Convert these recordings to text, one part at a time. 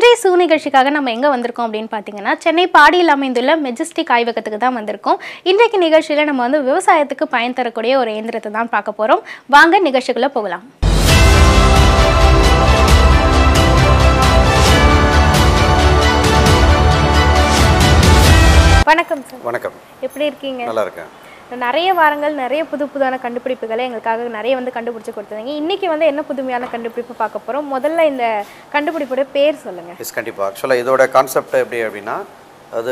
இன்றைய சூ நிகழ்ச்சிக்காக நம்ம எங்கே வந்திருக்கோம் அப்படின்னு பார்த்தீங்கன்னா சென்னை பாடியில் அமைந்துள்ள மெஜஸ்டிக் ஆய்வகத்துக்கு தான் வந்திருக்கோம் இன்றைக்கு நிகழ்ச்சியில் நம்ம வந்து விவசாயத்துக்கு பயன் தரக்கூடிய ஒரு இயந்திரத்தை தான் பார்க்க போகிறோம் வாங்க நிகழ்ச்சிக்குள்ளே போகலாம் வணக்கம் சார் வணக்கம் எப்படி இருக்கீங்க நல்லா இருக்கேன் நிறைய வாரங்கள் நிறைய புது புதான கண்டுபிடிப்புகளை எங்களுக்காக நிறைய வந்து கண்டுபிடிச்சு கொடுத்துருந்தீங்க இன்னைக்கு வந்து என்ன புதுமையான கண்டுபிடிப்பு பார்க்க போகிறோம் முதல்ல இந்த கண்டுபிடிப்போட பேர் சொல்லுங்க எஸ் கண்டிப்பாக ஆக்சுவலாக இதோட கான்செப்ட் எப்படி அப்படின்னா அது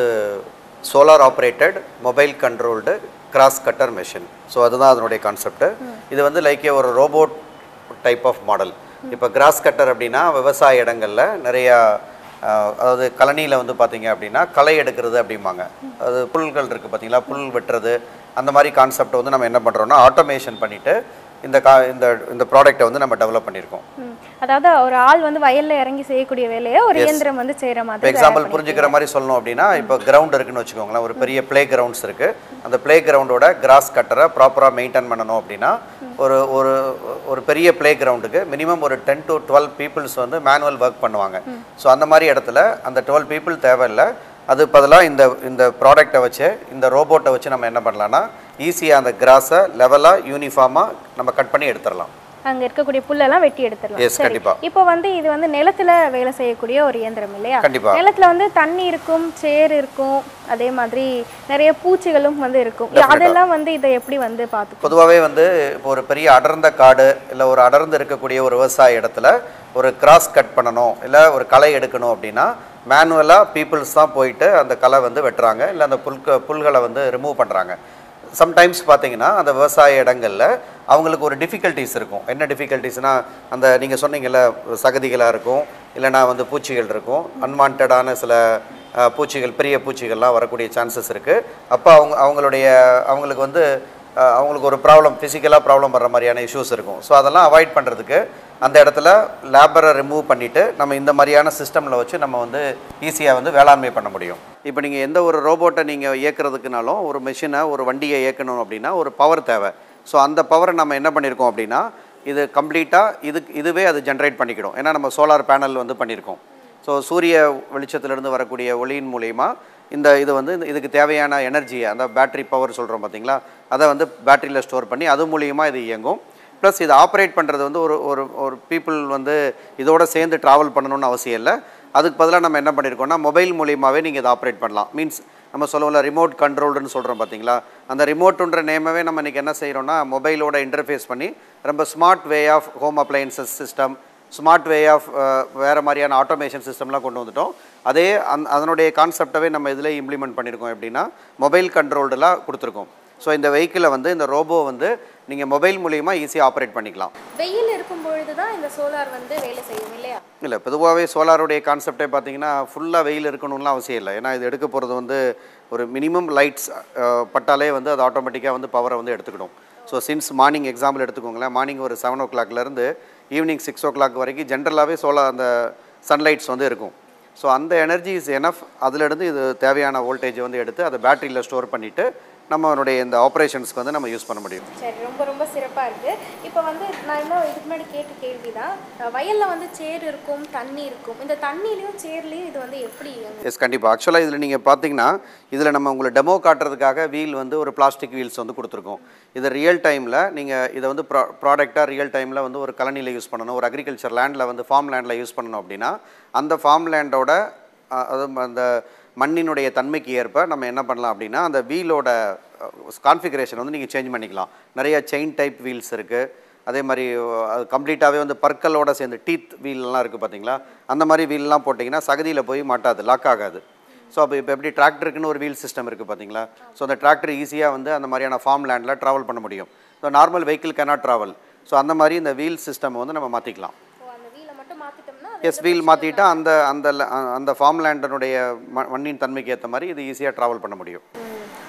solar operated mobile controlled grass cutter machine so அதுதான் அதனுடைய கான்செப்ட் இது வந்து லைக் ஒரு ரோபோட் டைப் ஆஃப் மாடல் இப்போ கிராஸ் கட்டர் அப்படின்னா விவசாய இடங்களில் நிறையா ஆஹ், அதாவது கழனியில் வந்து பார்த்தீங்க அப்படின்னா களை எடுக்கிறது அப்படிம்பாங்க அது புல்கள் இருக்குது பார்த்தீங்களா புல் வெட்டுறது அந்த மாதிரி கான்செப்ட் வந்து நம்ம என்ன பண்ணுறோம்னா ஆட்டோமேஷன் பண்ணிவிட்டு இந்த கா இந்த இந்த ப்ராடக்ட்டை வந்து நம்ம டெவலப் பண்ணியிருக்கோம் ம். அதாவது ஒரு ஆள் வந்து வயல்ல இறங்கி செய்யக்கூடிய வேலையை ஒரு இயந்திரம் வந்து செய்யற இப்போ மாதிரி எக்ஸாம்பிள் புரிஞ்சுக்கிற மாதிரி சொல்லணும் அப்படின்னா இப்போ கிரவுண்ட் இருக்குன்னு வச்சுக்கோங்களேன் ஒரு பெரிய ப்ளே கிரவுண்ட்ஸ் இருக்கு அந்த ப்ளே கிரவுண்டோட கிராஸ் கட்டரை ப்ராப்பராக மெயின்டைன் பண்ணணும் அப்படின்னா ஒரு ஒரு ஒரு பெரிய ப்ளே கிரவுண்டுக்கு மினிமம் ஒரு டென் டு டுவெல் பீப்புள்ஸ் வந்து மேனுவல் ஒர்க் பண்ணுவாங்க ஸோ அந்த மாதிரி இடத்துல அந்த டுவெல் பீப்புள் தேவையில்லை அது பதிலாக இந்த இந்த ப்ராடக்ட்டை வச்சு இந்த ரோபோட்டை வச்சு நம்ம என்ன பண்ணலாம்னா ஈஸியாக அந்த கிராஸை லெவலாக யூனிஃபார்மாக நம்ம கட் பண்ணி எடுத்துடலாம் அங்க இருக்கக்கூடிய புல்லெல்லாம் வெட்டி எடுத்துடலாம் எஸ் கண்டிப்பாக இப்போ வந்து இது வந்து நிலத்துல வேலை செய்யக்கூடிய ஒரு இயந்திரம் இல்லையா கண்டிப்பாக நிலத்துல வந்து தண்ணி இருக்கும் சேர் இருக்கும் அதே மாதிரி நிறைய பூச்சிகளும் வந்து இருக்கும் அதெல்லாம் வந்து இதை எப்படி வந்து பார்த்துக்கும் பொதுவாகவே வந்து இப்போ ஒரு பெரிய அடர்ந்த காடு இல்லை ஒரு அடர்ந்து இருக்கக்கூடிய ஒரு விவசாய இடத்துல ஒரு கிராஸ் கட் பண்ணணும் இல்லை ஒரு களை எடுக்கணும் அப்படின்னா மேனுவலாக பீப்புள்ஸ் தான் போயிட்டு அந்த களை வந்து வெட்டுறாங்க இல்லை அந்த புல்க புல்களை வந்து ரிமூவ் பண்ணுறாங்க சம்டைம்ஸ் பார்த்தீங்கன்னா அந்த விவசாய இடங்களில் அவங்களுக்கு ஒரு டிஃபிகல்ட்டிஸ் இருக்கும் என்ன டிஃபிகல்ட்டிஸ்னால் அந்த நீங்கள் சொன்னீங்கல்ல சகதிகளாக இருக்கும் இல்லைனா வந்து பூச்சிகள் இருக்கும் அன்வான்டான சில அஹ், பூச்சிகள் பெரிய பூச்சிகள்லாம் வரக்கூடிய சான்சஸ் இருக்குது அப்போ அவங்க அவங்களுடைய அவங்களுக்கு வந்து அஹ், அவங்களுக்கு ஒரு ப்ராப்ளம் ஃபிசிக்கலாக ப்ராப்ளம் வர்ற மாதிரியான இஷ்யூஸ் இருக்கும் ஸோ அதெல்லாம் அவாய்ட் பண்ணுறதுக்கு அந்த இடத்துல லேபரை ரிமூவ் பண்ணிவிட்டு நம்ம இந்த மாதிரியான சிஸ்டமில் வச்சு நம்ம வந்து ஈஸியாக வந்து வேளாண்மை பண்ண முடியும் இப்போ நீங்கள் எந்த ஒரு ரோபோட்டை நீங்கள் இயக்குறதுக்குனாலும் ஒரு மிஷினை ஒரு வண்டியை இயக்கணும் அப்படின்னா ஒரு பவர் தேவை ஸோ அந்த பவரை நம்ம என்ன பண்ணியிருக்கோம் அப்படின்னா இது கம்ப்ளீட்டாக இதுக்கு இதுவே அது ஜென்ரேட் பண்ணிக்கிடும் ஏன்னா நம்ம சோலார் பேனல் வந்து பண்ணியிருக்கோம் ஸோ சூரிய வெளிச்சத்திலிருந்து வரக்கூடிய ஒளியின் மூலயமா இந்த இது வந்து இந்த- இதுக்கு தேவையான எனர்ஜியை அந்த பேட்டரி பவர் சொல்கிறோம் பார்த்தீங்களா அதை வந்து பேட்டரியில் ஸ்டோர் பண்ணி அது மூலியமாக இது இயங்கும் ப்ளஸ் இதை ஆப்ரேட் பண்ணுறது வந்து ஒரு ஒரு ஒரு பீப்புள் வந்து இதோட சேர்ந்து ட்ராவல் பண்ணணும்னு அவசியம் இல்லை அதுக்கு பதிலாக நம்ம என்ன பண்ணியிருக்கோம்னா மொபைல் மூலியமாகவே நீங்கள் இதை ஆப்ரேட் பண்ணலாம் மீன்ஸ் நம்ம சொல்லுவோம்ல ரிமோட் கண்ட்ரோல்டுன்னு சொல்கிறோம் பார்த்தீங்களா அந்த ரிமோட்டுன்ற நேமவே நம்ம இன்றைக்கி என்ன செய்கிறோம்னா மொபைலோட இன்டர்ஃபேஸ் பண்ணி ரொம்ப smart way of home appliances system smart way of வேறு மாதிரியான ஆட்டோமேஷன் சிஸ்டம்லாம் கொண்டு வந்துட்டோம் அதே அந் அதனுடைய கான்செப்டவே நம்ம இதில் இம்ப்ளிமெண்ட் பண்ணியிருக்கோம் எப்படின்னா மொபைல் கண்ட்ரோல்டெலாம் கொடுத்துருக்கோம் ஸோ இந்த வெஹிக்கிளை வந்து இந்த ரோபோ வந்து நீங்கள் மொபைல் மூலியமா ஈஸியாக ஆப்ரேட் பண்ணிக்கலாம் வெயில் இருக்கும் பொழுது தான் இந்த சோலார் வந்து வேலை செய்யும் இல்லையா இல்லை பொதுவாகவே சோலாருடைய கான்செப்டே பார்த்தீங்கன்னா ஃபுல்லாக வெயில் இருக்கணும்லாம் அவசியம் இல்லை ஏன்னா இது எடுக்க போகிறது வந்து ஒரு மினிமம் லைட்ஸ் பட்டாலே வந்து அது ஆட்டோமேட்டிக்காக வந்து பவரை வந்து எடுத்துக்கிடும் ஸோ சின்ஸ் மார்னிங் எக்ஸாம்பிள் எடுத்துக்கோங்களேன் மார்னிங் ஒரு செவன் ஓ கிளாக்லேருந்து ஈவினிங் சிக்ஸ் ஓ கிளாக் வரைக்கும் ஜென்ரலாகவே சோலார் அந்த சன்லைட்ஸ் வந்து இருக்கும் ஸோ அந்த எனர்ஜி இஸ் எனஃப் அதிலிருந்து இது தேவையான வோல்டேஜை வந்து எடுத்து அதை பேட்டரியில் ஸ்டோர் பண்ணிவிட்டு நம்மளுடைய இந்த ஆப்ரேஷன்ஸ்க்கு வந்து நம்ம யூஸ் பண்ண முடியும் சரி ரொம்ப ரொம்ப சிறப்பாக இருக்குது இப்போ வந்து நான் இன்னும் இதுக்கு முன்னாடி கேட்ட கேள்வி தான் வயலில் வந்து சேர் இருக்கும் தண்ணி இருக்கும் இந்த தண்ணிலையும் சேர்லையும் இது வந்து எப்படி இயங்கும்? எஸ் கண்டிப்பாக ஆக்சுவலாக இதில் நீங்கள் பார்த்தீங்கன்னா இதில் நம்ம உங்களை டெமோ காட்டுறதுக்காக வீல் வந்து ஒரு பிளாஸ்டிக் வீல்ஸ் வந்து கொடுத்துருக்கோம் இது ரியல் டைமில் நீங்கள் இதை வந்து ப்ரா ப்ராடக்டாக ரியல் டைமில் வந்து ஒரு கலனியில் யூஸ் பண்ணணும் ஒரு அக்ரிகல்ச்சர் லேண்டில் வந்து ஃபார்ம் லேண்டில் யூஸ் பண்ணணும் அப்படின்னா அந்த ஃபார்ம் லேண்டோட அது அந்த மண்ணினுடைய தன்மைக்கு ஏற்ப நம்ம என்ன பண்ணலாம் அப்படின்னா அந்த வீலோட கான்ஃபிகரேஷன் வந்து நீங்கள் சேஞ்ச் பண்ணிக்கலாம் நிறைய செயின் டைப் வீல்ஸ் இருக்குது அதே மாதிரி அஹ், அது கம்ப்ளீட்டாகவே வந்து பற்களோட சேர்ந்து டீத் வீல்லாம் இருக்குது பார்த்தீங்களா அந்த மாதிரி வீல்லாம் போட்டிங்கன்னா சகதியில் போய் மாட்டாது லாக் ஆகாது ஸோ அப்போ இப்போ எப்படி டிராக்டருக்குன்னு ஒரு வீல் சிஸ்டம் இருக்குது பார்த்தீங்களா ஸோ அந்த டிராக்டர் ஈஸியாக வந்து அந்த மாதிரியான ஃபார்ம் லேண்டில் ட்ராவல் பண்ண முடியும் so normal vehicle cannot travel so அந்த மாதிரி இந்த வீல் சிஸ்டம் வந்து நம்ம மாற்றிக்கலாம் ஓ அந்த வீலை மட்டும் மாற்றிட்டோம்னா எஸ் வீல் மாற்றிட்டா அந்த அந்த ல- அந்த ஃபார்ம் லேண்டனுடைய மண்ணின் தன்மைக்கு ஏற்ற மாதிரி இது ஈஸியாக ட்ராவல் பண்ண முடியும்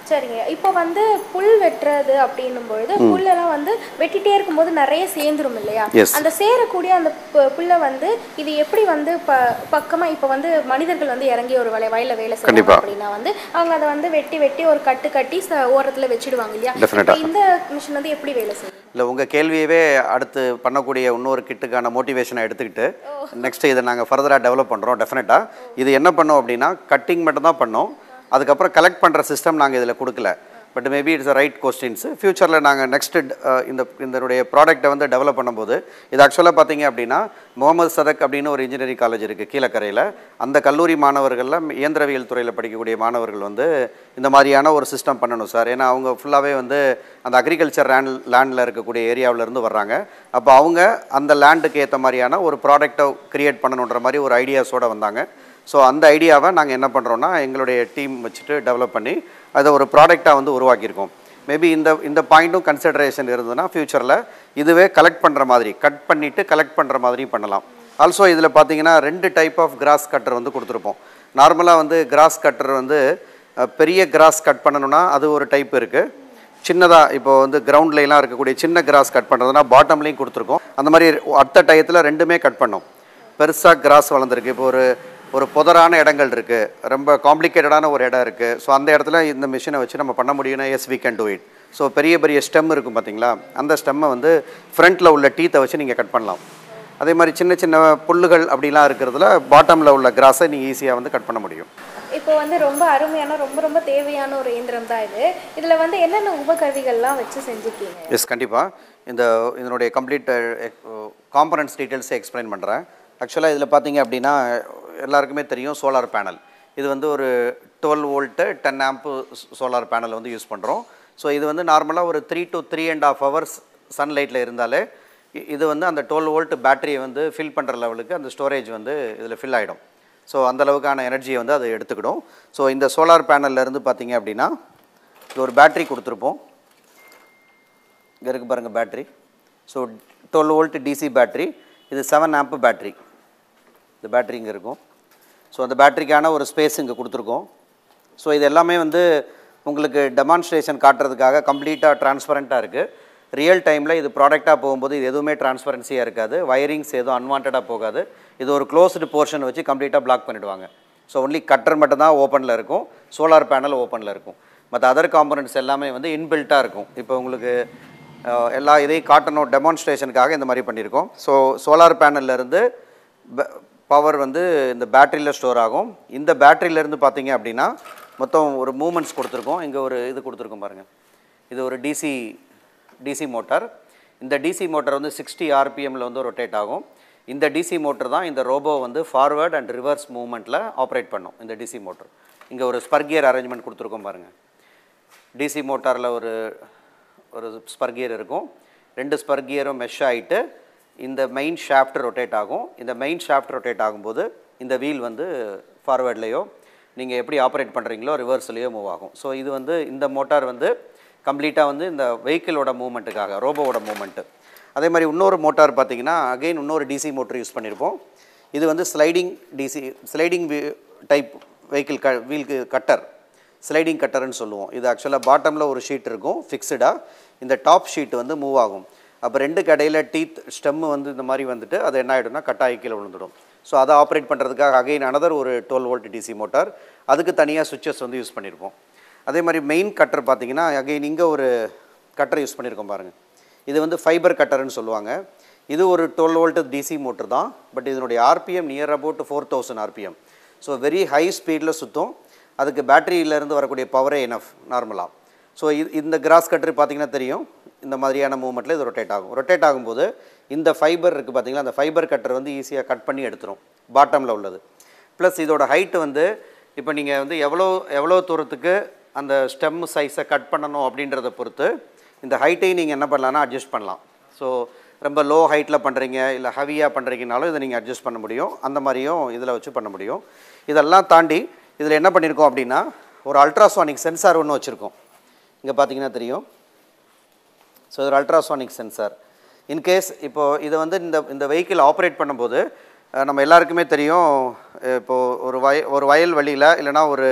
சரிங்க இப்போ வந்து புல் வெட்டுறது அப்படின்னும் பொழுது புல்லெல்லாம் வந்து வெட்டிட்டே இருக்கும்போது நிறைய சேர்ந்துரும் இல்லையா Yes. அந்த சேரக்கூடிய அந்த பு- புல்லை வந்து இது எப்படி வந்து ப பக்கமா இப்போ வந்து மனிதர்கள் வந்து இறங்கி ஒரு வயல வயல்ல வேலை செய்யறாங்க கண்டிப்பா. அப்படின்னா வந்து அவங்க அதை வந்து வெட்டி வெட்டி ஒரு கட்டு கட்டி ச- ஓரத்துல வச்சிடுவாங்க இல்லையா Definite-ஆ. இப்போ இந்த மிஷின் வந்து எப்படி வேலை செய்யும் இல்லை உங்கள் கேள்வியவே அடுத்து பண்ணக்கூடிய இன்னொரு கிட்டுக்கான மோட்டிவேஷனை எடுத்துக்கிட்டு நெக்ஸ்ட் இதை நாங்கள் ஃபர்தராக டெவலப் பண்ணுறோம் டெஃபினட்டாக இது என்ன பண்ணோம் அப்படின்னா கட்டிங் மட்டும் தான் பண்ணோம் அதுக்கப்புறம் கலெக்ட் பண்ணுற சிஸ்டம் நாங்கள் இதில் கொடுக்கல but maybe it's right questions ஃப்யூச்சரில் நாங்கள் நெக்ஸ்ட் இந்த இதனுடைய ப்ராடக்ட்டை வந்து டெவலப் பண்ணும்போது இது ஆக்சுவலாக பார்த்தீங்க அப்படின்னா முகமது சதக் அப்படின்னு ஒரு இன்ஜினியரிங் காலேஜ் இருக்குது கீழக்கரையில் அந்த கல்லூரி மாணவர்களில் இயந்திரவியல் துறையில் படிக்கக்கூடிய மாணவர்கள் வந்து இந்த மாதிரியான ஒரு சிஸ்டம் பண்ணணும் சார் ஏன்னா அவங்க ஃபுல்லாகவே வந்து அந்த அக்ரிகல்ச்சர் லேண்ட் லேண்டில் இருக்கக்கூடிய ஏரியாவுல இருந்து வர்றாங்க அப்போ அவங்க அந்த லேண்டுக்கு ஏற்ற மாதிரியான ஒரு ப்ராடக்ட்டை கிரியேட் பண்ணணுன்ற மாதிரி ஒரு ஐடியாஸோடு வந்தாங்க ஸோ அந்த ஐடியாவை நாங்கள் என்ன பண்ணுறோன்னா எங்களுடைய டீம் வச்சுட்டு டெவலப் பண்ணி அதை ஒரு ப்ராடக்டாக வந்து உருவாக்கியிருக்கோம் மேபி இந்த இந்த பாயிண்ட்டும் கன்சிடரேஷன் இருந்ததுன்னா ஃப்யூச்சரில் இதுவே கலெக்ட் பண்ணுற மாதிரி கட் பண்ணிவிட்டு கலெக்ட் பண்ணுற மாதிரி பண்ணலாம் ஆல்சோ இதில் பார்த்தீங்கன்னா ரெண்டு டைப் ஆஃப் கிராஸ் கட்டர் வந்து கொடுத்துருப்போம் நார்மலாக வந்து கிராஸ் கட்டர் வந்து அஹ், பெரிய கிராஸ் கட் பண்ணணும்னா அது ஒரு டைப் இருக்குது சின்னதாக இப்போ வந்து கிரவுண்ட்லாம் இருக்கக்கூடிய சின்ன கிராஸ் கட் பண்ணுறதுனா பாட்டம்லேயும் கொடுத்துருக்கோம் அந்த மாதிரி அடுத்த டயத்தில் ரெண்டுமே கட் பண்ணோம் பெருசாக கிராஸ் வளர்ந்துருக்கு இப்போ ஒரு ஒரு புதரான இடங்கள் இருக்குது ரொம்ப காம்ப்ளிகேட்டடான ஒரு இடம் இருக்குது ஸோ அந்த இடத்துல இந்த மிஷினை வச்சு நம்ம பண்ண முடியும்னா yes we can do it so பெரிய பெரிய ஸ்டெம் இருக்கும் பார்த்தீங்களா அந்த ஸ்டெம்மை வந்து ஃப்ரண்ட்டில் உள்ள டீத்தை வச்சு நீங்கள் கட் பண்ணலாம் அதே மாதிரி சின்ன சின்ன புல்லுகள் அப்படிலாம் இருக்கிறதுல பாட்டமில் உள்ள கிராஸை நீங்கள் ஈஸியாக வந்து கட் பண்ண முடியும் இப்போ வந்து ரொம்ப அருமையான ரொம்ப ரொம்ப தேவையான ஒரு இயந்திரம் தான் இது இதுல வந்து என்னென்ன உபகருவிகள்லாம் வச்சு செஞ்சுருக்கீங்க எஸ் கண்டிப்பாக இந்த இதனுடைய கம்ப்ளீட் காம்பனன்ட்ஸ் டீட்டெயில்ஸை எக்ஸ்பிளைன் பண்ணுறேன் ஆக்சுவலாக இதில் பார்த்தீங்க அப்படின்னா எல்லாருக்குமே தெரியும் சோலார் பேனல் இது வந்து ஒரு twelve volt ten amp solar panel வந்து யூஸ் பண்ணுறோம் ஸோ இது வந்து நார்மலாக ஒரு three to three and half hours சன்லைட்டில் இருந்தாலே இ- இது வந்து அந்த டுவெல் வோல்ட் பேட்டரியை வந்து ஃபில் பண்ணுற லெவலுக்கு அந்த ஸ்டோரேஜ் வந்து இதில் ஃபில் ஆகிடும் ஸோ அந்த அளவுக்கான எனர்ஜியை வந்து அதை எடுத்துக்கிடும் ஸோ இந்த சோலார் இருந்து பார்த்தீங்க அப்படின்னா இது ஒரு பேட்டரி கொடுத்துருப்போம் இங்கே இருக்கு பாருங்கள் battery so twelve volt DC battery இது செவன் ஆம்ப் பேட்ரி இந்த பேட்ரி இங்கே இருக்கும் ஸோ அந்த பேட்டரிக்கான ஒரு ஸ்பேஸ் இங்கே கொடுத்துருக்கோம் ஸோ இது எல்லாமே வந்து உங்களுக்கு டெமான்ஸ்ட்ரேஷன் காட்டுறதுக்காக கம்ப்ளீட்டாக டிரான்ஸ்பரண்ட்டாக இருக்குது ரியல் டைமில் இது ப்ராடக்டாக போகும்போது இது எதுவுமே டிரான்ஸ்பரன்சியாக இருக்காது வயரிங்ஸ் எதுவும் அன்வான்டாக போகாது இது ஒரு க்ளோஸ்டு போர்ஷன் வச்சு கம்ப்ளீட்டாக பிளாக் பண்ணிடுவாங்க ஸோ ஒன்லி கட்டர் மட்டும் தான் ஓப்பனில் இருக்கும் சோலார் பேனல் ஓப்பனில் இருக்கும் மற்ற அதர் காம்பனன்ட்ஸ் எல்லாமே வந்து இன்பில்ட்டாக இருக்கும் இப்போ உங்களுக்கு அஹ், எல்லா இதையும் காட்டணும் டெமான்ஸ்ட்ரேஷனுக்காக இந்த மாதிரி பண்ணியிருக்கோம் ஸோ சோலார் இருந்து பவர் வந்து இந்த பேட்டரியில் ஸ்டோர் ஆகும் இந்த பேட்டரியிலேருந்து பார்த்தீங்க அப்படின்னா மொத்தம் ஒரு மூமெண்ட்ஸ் கொடுத்துருக்கோம் இங்கே ஒரு இது கொடுத்துருக்கோம் பாருங்கள் இது ஒரு டிசி டிசி மோட்டார் இந்த டிசி மோட்டார் வந்து சிக்ஸ்டி ஆர்பிஎம்மில் வந்து ரொட்டேட் ஆகும் இந்த டிசி மோட்டர் தான் இந்த ரோபோ வந்து ஃபார்வர்ட் அண்ட் ரிவர்ஸ் மூவ்மெண்ட்டில் ஆப்ரேட் பண்ணும் இந்த டிசி மோட்டர் இங்கே ஒரு ஸ்பர்கியர் அரேஞ்ச்மெண்ட் கொடுத்துருக்கோம் பாருங்கள் டிசி மோட்டாரில் ஒரு ஒரு ஸ்பர் கியர் இருக்கும் ரெண்டு ஸ்பர் கியரும் மெஷ் ஆகிட்டு இந்த மெயின் ஷாஃப்ட் ரொட்டேட் ஆகும் இந்த மெயின் ஷாஃப்ட் ரொட்டேட் ஆகும்போது இந்த வீல் வந்து ஃபார்வேர்ட்லேயோ நீங்கள் எப்படி ஆப்ரேட் பண்ணுறீங்களோ ரிவர்ஸ்லேயோ மூவ் ஆகும் ஸோ இது வந்து இந்த மோட்டார் வந்து கம்ப்ளீட்டாக வந்து இந்த வெஹிக்கிளோட மூவ்மெண்ட்டுக்காக ரோபோவோட மூவ்மெண்ட்டு அதே மாதிரி இன்னொரு மோட்டார் பார்த்தீங்கன்னா அகைன் இன்னொரு டிசி மோட்டர் யூஸ் பண்ணியிருப்போம் இது வந்து sliding DC sliding type vehicle க வீல்க்கு கட்டர் ஸ்லைடிங் கட்டர்னு சொல்லுவோம் இது ஆக்சுவலாக பாட்டமில் ஒரு ஷீட் இருக்கும் ஃபிக்ஸ்டாக இந்த டாப் ஷீட் வந்து மூவ் ஆகும் அப்போ ரெண்டு கடையில் டீத் ஸ்டெம்மு வந்து இந்த மாதிரி வந்துட்டு அது என்ன ஆகிடும்னா கட்டாயி கீழே விழுந்துடும் ஸோ அதை ஆப்ரேட் பண்ணுறதுக்காக அகைன் அனதர் ஒரு டுவெல் வோல்ட் டிசி மோட்டார் அதுக்கு தனியாக சுவிட்சஸ் வந்து யூஸ் பண்ணியிருப்போம் அதே மாதிரி மெயின் கட்டர் பார்த்தீங்கன்னா அகைன் இங்கே ஒரு கட்டர் யூஸ் பண்ணியிருக்கோம் பாருங்கள் இது வந்து ஃபைபர் கட்டர்னு சொல்லுவாங்க இது ஒரு டுவெல் வோல்ட் டிசி மோட்டர் தான் பட் இதனுடைய RPM near about four thousand RPM so very high ஸ்பீடில் சுற்றும் அதுக்கு பேட்டரியிலேருந்து வரக்கூடிய பவரே எனஃப் நார்மலாக ஸோ இது இந்த கிராஸ் கட்டர் பார்த்தீங்கன்னா தெரியும் இந்த மாதிரியான மூவ்மெண்ட்டில் இது ரொட்டேட் ஆகும் ரொட்டேட் ஆகும்போது இந்த ஃபைபர் இருக்குது பார்த்தீங்களா அந்த ஃபைபர் கட்டர் வந்து ஈஸியாக கட் பண்ணி எடுத்துரும் பாட்டமில் உள்ளது ப்ளஸ் இதோட ஹைட்டு வந்து இப்போ நீங்கள் வந்து எவ்வளோ எவ்வளோ தூரத்துக்கு அந்த ஸ்டெம் சைஸை கட் பண்ணணும் அப்படின்றத பொறுத்து இந்த ஹைட்டையும் நீங்கள் என்ன பண்ணலாம்னா அட்ஜஸ்ட் பண்ணலாம் ஸோ ரொம்ப லோ ஹைட்டில் பண்ணுறீங்க இல்லை ஹெவியாக பண்ணுறீங்கனாலும் இதை நீங்கள் அட்ஜஸ்ட் பண்ண முடியும் அந்த மாதிரியும் இதில் வச்சு பண்ண முடியும் இதெல்லாம் தாண்டி இதில் என்ன பண்ணியிருக்கோம் அப்படின்னா ஒரு அல்ட்ராசானிக் சென்சார் ஒன்று வச்சுருக்கோம் இங்கே பார்த்தீங்கன்னா தெரியும் ஸோ இது ஒரு அல்ட்ராசானிக் சென்சார் இன்கேஸ் இப்போது இதை வந்து இந்த இந்த வெஹிக்கிள் ஆப்ரேட் பண்ணும்போது அஹ், நம்ம எல்லாருக்குமே தெரியும் இப்போது ஒரு வய ஒரு வயல் வெளியில் இல்லைனா ஒரு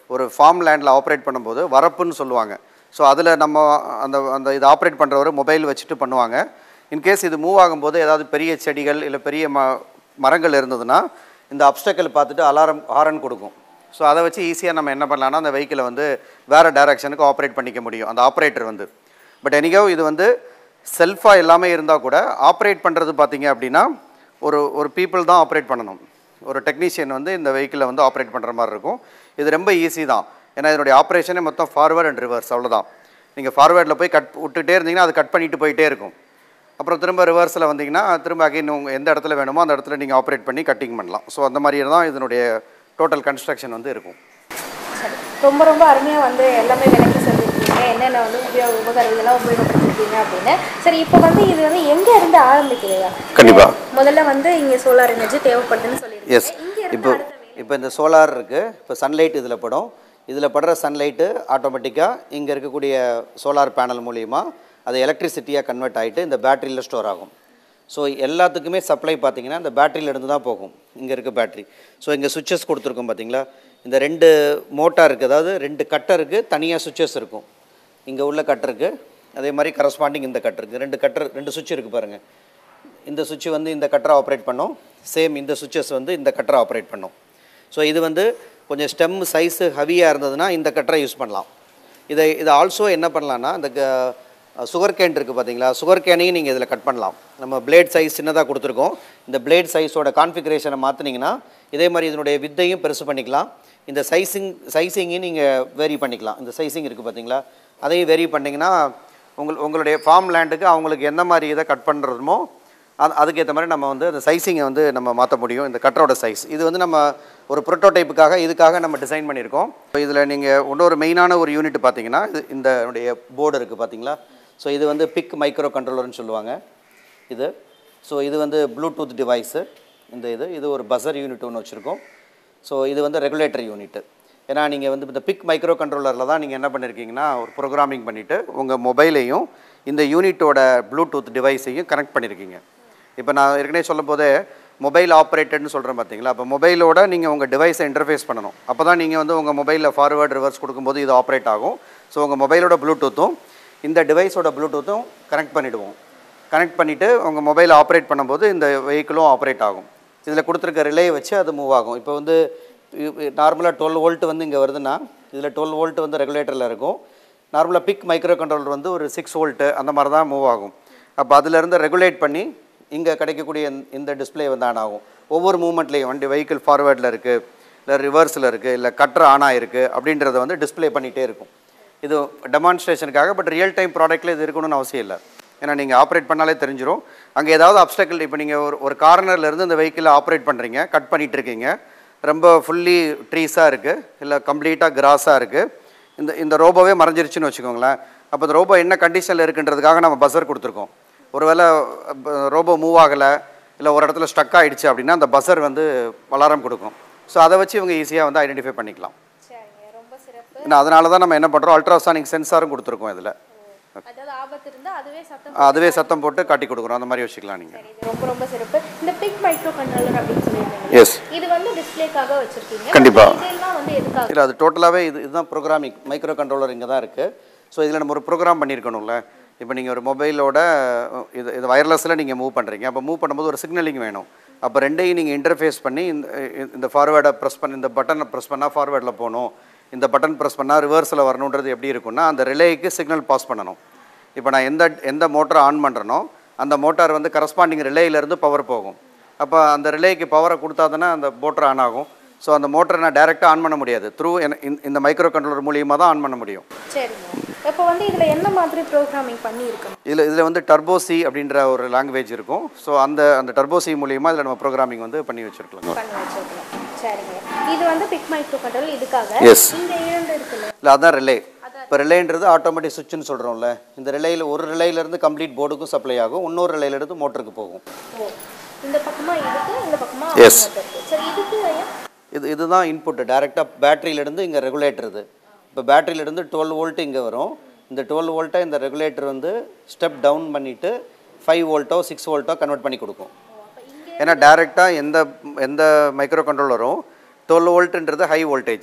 ஒரு ஃபார்ம் லேண்டில் ஆப்ரேட் பண்ணும்போது வரப்புன்னு சொல்லுவாங்க ஸோ அதில் நம்ம அந்த அந்த இது ஆப்ரேட் பண்ணுறவர் மொபைல் வச்சுட்டு பண்ணுவாங்க இன்கேஸ் இது மூவ் ஆகும்போது ஏதாவது பெரிய செடிகள் இல்லை பெரிய ம மரங்கள் இருந்ததுன்னா இந்த அப்டக்கல் பார்த்துட்டு அலாரம் ஹாரன் கொடுக்கும் ஸோ அதை வச்சு ஈஸியாக நம்ம என்ன பண்ணலாம்னா அந்த வெஹிக்கிளை வந்து வேறு டைரக்ஷனுக்கு ஆப்ரேட் பண்ணிக்க முடியும் அந்த ஆப்ரேட்டர் வந்து பட் எனிகோ இது வந்து செல்ஃபாக எல்லாமே இருந்தால் கூட ஆப்ரேட் பண்ணுறது பார்த்தீங்க அப்படின்னா ஒரு ஒரு பீப்புள் தான் ஆப்ரேட் பண்ணணும் ஒரு டெக்னீஷியன் வந்து இந்த வெஹிக்கிளை வந்து ஆப்ரேட் பண்ணுற மாதிரி இருக்கும் இது ரொம்ப ஈஸி தான் ஏன்னா இதனுடைய ஆப்ரேஷனே மொத்தம் ஃபார்வர்ட் அண்ட் ரிவர்ஸ் அவ்வளோதான் நீங்கள் ஃபார்வேர்டில் போய் கட் விட்டுட்டே இருந்தீங்கன்னா அது கட் பண்ணிட்டு போயிட்டே இருக்கும் அப்புறம் திரும்ப ரிவர்ஸில் வந்தீங்கன்னா திரும்ப அகைன் உங்கள் எந்த இடத்துல வேணுமோ அந்த இடத்துல நீங்கள் ஆப்ரேட் பண்ணி கட்டிங் பண்ணலாம் ஸோ அந்த மாதிரி தான் இதனுடைய டோட்டல் கன்ஸ்ட்ரக்ஷன் வந்து இருக்கும் சரி ரொம்ப ரொம்ப அருமையாக வந்து எல்லாமே விளக்கி சொல்லியிருக்கீங்க என்னென்ன வந்து உபயோக உபகரணங்கள்லாம் உபயோகப்படுத்திருக்கீங்க அப்படின்னு சரி இப்போ வந்து இது வந்து எங்கே இருந்து ஆரம்பிக்குதுயா கண்டிப்பா. முதல்ல வந்து இங்கே சோலார் எனர்ஜி தேவைப்படுதுன்னு சொல்லியிருக்கீங்க எஸ் இங்கே இருந்து இப்போ இப்போ இந்த சோலார் இருக்குது இப்போ சன்லைட் இதில் படும் இதில் படுற சன்லைட்டு ஆட்டோமேட்டிக்காக இங்கே இருக்கக்கூடிய சோலார் பேனல் மூலிமா அது எலக்ட்ரிசிட்டியாக கன்வெர்ட் ஆகிட்டு இந்த பேட்டரியில் ஸ்டோர் ஆகும் ஸோ எல்லாத்துக்குமே சப்ளை பார்த்தீங்கன்னா இந்த பேட்டரியில இருந்து தான் போகும் இங்கே இருக்க பேட்டரி ஸோ இங்கே சுவிட்சஸ் கொடுத்துருக்கோம் பார்த்தீங்களா இந்த ரெண்டு மோட்டார் இருக்குது அதாவது ரெண்டு கட்டருக்கு தனியாக சுவிட்சஸ் இருக்கும் இங்கே உள்ள கட்டருக்கு அதே மாதிரி கரஸ்பாண்டிங் இந்த கட் இருக்குது ரெண்டு கட்டர் ரெண்டு சுவிட்ச் இருக்குது பாருங்கள் இந்த சுவிட்ச் வந்து இந்த கட்டரை ஆப்ரேட் பண்ணும் சேம் இந்த சுவிட்சஸ் வந்து இந்த கட்டரை ஆப்ரேட் பண்ணும் ஸோ இது வந்து கொஞ்சம் ஸ்டெம் சைஸு ஹெவியாக இருந்ததுன்னா இந்த கட்டரை யூஸ் பண்ணலாம் இதை இதை ஆல்சோ என்ன பண்ணலான்னா இந்த சுகர் கேன் இருக்குது பார்த்தீங்களா சுகர் கேனையும் நீங்கள் இதில் கட் பண்ணலாம் நம்ம பிளேட் சைஸ் சின்னதாக கொடுத்துருக்கோம் இந்த பிளேட் சைஸோட கான்ஃபிகரேஷனை மாற்றினீங்கன்னா இதே மாதிரி இதனுடைய வித்தையும் பெருசு பண்ணிக்கலாம் இந்த சைஸிங் சைஸிங்கையும் நீங்கள் வேரி பண்ணிக்கலாம் இந்த சைஸிங் இருக்குது பார்த்தீங்களா அதையும் வேரி பண்ணிங்கன்னா உங்கள் உங்களுடைய ஃபார்ம் லேண்டுக்கு அவங்களுக்கு எந்த மாதிரி இதை கட் பண்ணுறதுமோ அது அதுக்கேற்ற மாதிரி நம்ம வந்து அந்த சைஸிங்கை வந்து நம்ம மாற்ற முடியும் இந்த கட்டரோட சைஸ் இது வந்து நம்ம ஒரு ப்ரோட்டோடைப்புக்காக இதுக்காக நம்ம டிசைன் பண்ணியிருக்கோம் இதில் நீங்கள் இன்னொரு மெயினான ஒரு யூனிட் பார்த்தீங்கன்னா இது இந்த போர்டு இருக்குது பார்த்தீங்களா ஸோ இது வந்து பிக் மைக்ரோ கண்ட்ரோலர்னு சொல்லுவாங்க இது ஸோ இது வந்து ப்ளூடூத் டிவைஸு இந்த இது இது ஒரு பஸர் யூனிட் ஒன்று வச்சுருக்கோம் ஸோ இது வந்து ரெகுலேட்டர் யூனிட்டு ஏன்னா நீங்கள் வந்து இந்த பிக் மைக்ரோ கண்ட்ரோலரில் தான் நீங்கள் என்ன பண்ணியிருக்கீங்கன்னா ஒரு ப்ரோக்ராமிங் பண்ணிவிட்டு உங்கள் மொபைலையும் இந்த யூனிட்டோட ப்ளூடூத் டிவைஸையும் கனெக்ட் பண்ணியிருக்கீங்க இப்போ நான் ஏற்கனவே சொல்லும் போதே மொபைல் ஆப்ரேட்டட்னு சொல்கிறேன் பார்த்தீங்களா அப்போ மொபைலோட நீங்கள் உங்கள் டிவைஸை இன்டர்ஃபேஸ் பண்ணணும் அப்போ தான் நீங்கள் வந்து உங்கள் மொபைலில் ஃபார்வர்ட் ரிவர்ஸ் கொடுக்கும்போது இது ஆப்ரேட் ஆகும் ஸோ உங்கள் மொபைலோட ப்ளூடூத்தும் இந்த டிவைஸோட ப்ளூடூத்தும் கனெக்ட் பண்ணிவிடுவோம் கனெக்ட் பண்ணிவிட்டு உங்கள் மொபைலை ஆப்ரேட் பண்ணும்போது இந்த வெஹிக்கிளும் ஆப்ரேட் ஆகும் இதில் கொடுத்துருக்க ரிலே வச்சு அது மூவ் ஆகும் இப்போ வந்து நார்மலாக டுவெல் வோல்ட் வந்து இங்கே வருதுன்னா இதில் டுவெல் வோல்ட் வந்து ரெகுலேட்டரில் இருக்கும் நார்மலாக பிக் மைக்ரோ கண்ட்ரோலர் வந்து ஒரு சிக்ஸ் வோல்ட்டு அந்த மாதிரி தான் மூவ் ஆகும் அப்போ அதிலேருந்து ரெகுலேட் பண்ணி இங்கே கிடைக்கக்கூடிய இந்த- இந்த டிஸ்ப்ளே வந்து ஆன் ஆகும் ஒவ்வொரு மூமெண்ட்லேயும் வண்டி வெஹிக்கிள் ஃபார்வேர்டில் இருக்குது இல்லை ரிவர்ஸில் இருக்குது இல்லை கட்டர் ஆன் ஆகிருக்கு அப்படின்றத வந்து டிஸ்ப்ளே பண்ணிகிட்டே இருக்கும் இது டெமான்ஸ்ட்ரேஷனுக்காக பட் ரியல் டைம் ப்ராடக்ட்டில் இது இருக்கணும்னு அவசியம் இல்லை ஏன்னா நீங்கள் ஆப்ரேட் பண்ணாலே தெரிஞ்சிரும் அங்கே ஏதாவது அப்டக்கிள் இப்போ நீங்கள் ஒரு ஒரு cornerல இருந்து இந்த வெஹிக்கிளை ஆப்ரேட் பண்ணுறீங்க கட் பண்ணிட்டு இருக்கீங்க ரொம்ப ஃபுல்லி ட்ரீஸாக இருக்குது இல்லை கம்ப்ளீட்டாக கிராஸாக இருக்குது இந்த இந்த ரோபோவே மறைஞ்சிருச்சுன்னு வச்சுக்கோங்களேன் அப்போ இந்த ரோபோ என்ன கண்டிஷனில் இருக்குன்றதுக்காக நம்ம பஸர் கொடுத்துருக்கோம் ஒருவேளை ரோபோ மூவ் ஆகலை இல்லை ஒரு இடத்துல ஸ்டக் ஆயிடுச்சு அப்படின்னா அந்த பஸர் வந்து அலாரம் கொடுக்கும் ஸோ அதை வச்சு இவங்க ஈஸியாக வந்து ஐடென்டிஃபை பண்ணிக்கலாம் சரிங்க ரொம்ப சிறப்பு ஏன்னா அதனால தான் நம்ம என்ன பண்ணுறோம் அல்ட்ராசானிக் சென்சாரும் கொடுத்துருக்கோம் இதில் அதாவது ஆபத்து இருந்தால் அதுவே சத்தம் அதுவே சத்தம் போட்டு காட்டி கொடுக்குறோம் அந்த மாதிரி வச்சுக்கலாம் நீங்கள் சரி, இது ரொம்ப ரொம்ப சிறப்பு இந்த பிக் மைக்ரோ கண்ட்ரோலர் அப்படின்னு சொல்லியிருந்தீங்க எஸ் இது வந்து டிஸ்ப்ளேக்காக வச்சிருக்கீங்க கண்டிப்பா. இதெல்லாம் வந்து எதுக்காக இல்லை அது டோட்டலாகவே இது இதுதான் ப்ரோக்ராமிங் மைக்ரோ கண்ட்ரோலர் இங்கே தான் இருக்குது ஸோ இதில் நம்ம ஒரு ப்ரோக்ராம் பண்ணியிருக்கணும்ல இப்போ நீங்கள் ஒரு மொபைலோட இது இது வயர்லெஸில் நீங்கள் மூவ் பண்ணுறீங்க அப்போ மூவ் பண்ணும்போது ஒரு சிக்னலிங் வேணும் அப்போ ரெண்டையும் நீங்கள் இன்டர்ஃபேஸ் பண்ணி இந்த இந்த ஃபார்வேர்டை ப்ரெஸ் பண்ணி இந்த பட்டனை ப்ரெஸ் பண்ணால் ஃபார்வேர்டில் போகணும் இந்த பட்டன் ப்ரெஸ் பண்ணால் ரிவர்ஸில் வரணுன்றது எப்படி இருக்கும்னா அந்த ரிலேக்கு சிக்னல் பாஸ் பண்ணணும் இப்போ நான் எந்த எந்த மோட்டரை ஆன் பண்ணுறனோ அந்த மோட்டார் வந்து கரஸ்பாண்டிங் ரிலேயிலேருந்து பவர் போகும் அப்போ அந்த ரிலேக்கு பவரை கொடுத்தா தானே அந்த மோட்டர் ஆன் ஆகும் ஸோ அந்த மோட்டரை நான் டைரெக்டாக ஆன் பண்ண முடியாது த்ரூ இந்த மைக்ரோ கண்ட்ரோலர் மூலியமாக தான் ஆன் பண்ண முடியும் சரிங்க இப்போ வந்து இதுல என்ன மாதிரி ப்ரோக்ராமிங் பண்ணியிருக்கணும் இதில் இதில் வந்து டர்போசி அப்படின்ற ஒரு லாங்குவேஜ் இருக்கும் ஸோ அந்த அந்த டர்போசி மூலியமாக இதில் நம்ம ப்ரோக்ராமிங் வந்து பண்ணி வச்சுருக்கலாம் பண்ணி வச்சிருக்கணும் சரிங்க இது வந்து பிக் மைக்ரோ கண்ட்ரோல் இதுக்காக Yes. இந்த இரண்டு இருக்குல்ல இல்லை அதான் ரிலே இப்போ ரிலேன்றது ஆட்டோமேட்டிக் சுவிட்ச்னு சொல்கிறோம்ல இந்த ரிலேயில் ஒரு ரிலேயிலேருந்து கம்ப்ளீட் போர்டுக்கும் சப்ளை ஆகும் இன்னொரு ரிலேயிலேருந்து மோட்டருக்கு போகும் ஓ இந்த பக்கமா இதுக்கு இந்த பக்கமா Yes. motor இருக்கு. சரி இதுக்கு ஐயா இது இதுதான் இன்புட்டு டேரெக்டாக பேட்டரியிலேருந்து இங்கே ரெகுலேட்டர் இது இப்போ பேட்டரியிலேருந்து டுவெல் வோல்ட் இங்கே வரும் இந்த டுவெல் வோல்ட்டை இந்த ரெகுலேட்டர் வந்து ஸ்டெப் டவுன் பண்ணிவிட்டு ஃபைவ் வோல்ட்டோ சிக்ஸ் வோல்ட்டோ கன்வெர்ட் பண்ணி கொடுக்கும் ஏன்னா டேரெக்டாக எந்த எந்த மைக்ரோ கண்ட்ரோலரும் டுவெல் வோல்ட்டுன்றது ஹை வோல்டேஜ்